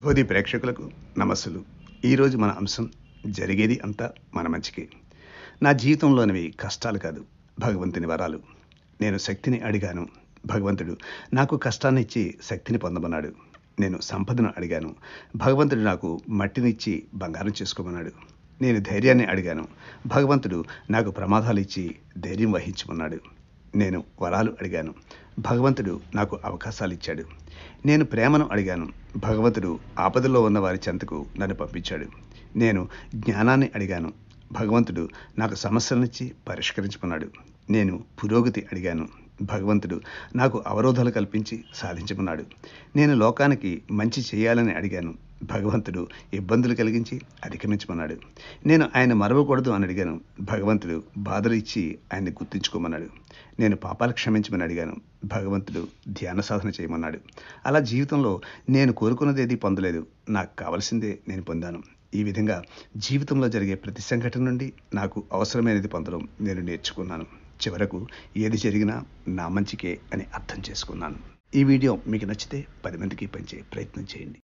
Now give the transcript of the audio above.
హోదీ ప్రేక్షకులకు నమస్సులు ఈరోజు మన అంశం జరిగేది అంతా మన మంచికి నా జీవితంలోనివి కష్టాలు కాదు భగవంతుని వరాలు నేను శక్తిని అడిగాను భగవంతుడు నాకు కష్టాన్ని ఇచ్చి శక్తిని పొందమన్నాడు నేను సంపదను అడిగాను భగవంతుడు నాకు మట్టినిచ్చి బంగారం చేసుకోమన్నాడు నేను ధైర్యాన్ని అడిగాను భగవంతుడు నాకు ప్రమాదాలు ఇచ్చి ధైర్యం వహించమన్నాడు నేను వరాలు అడిగాను భగవంతుడు నాకు అవకాశాలు ఇచ్చాడు నేను ప్రేమను అడిగాను భగవంతుడు ఆపదలో ఉన్న వారి చెంతకు నన్ను పంపించాడు నేను జ్ఞానాన్ని అడిగాను భగవంతుడు నాకు సమస్యలనిచ్చి పరిష్కరించమన్నాడు నేను పురోగతి అడిగాను భగవంతుడు నాకు అవరోధాలు కల్పించి సాధించమన్నాడు నేను లోకానికి మంచి చేయాలని అడిగాను భగవంతుడు ఇబ్బందులు కలిగించి అధిగమించమన్నాడు నేను ఆయన మరవకూడదు అని అడిగాను భగవంతుడు బాధలు ఇచ్చి ఆయన్ని గుర్తించుకోమన్నాడు నేను పాపాలు క్షమించమని అడిగాను భగవంతుడు ధ్యాన సాధన చేయమన్నాడు అలా జీవితంలో నేను కోరుకున్నది ఏది పొందలేదు నాకు కావలసిందే నేను పొందాను ఈ విధంగా జీవితంలో జరిగే ప్రతి సంఘటన నుండి నాకు అవసరమైనది పొందడం నేను నేర్చుకున్నాను చివరకు ఏది జరిగినా నా మంచికే అని అర్థం చేసుకున్నాను ఈ వీడియో మీకు నచ్చితే పది మందికి పంచే ప్రయత్నం చేయండి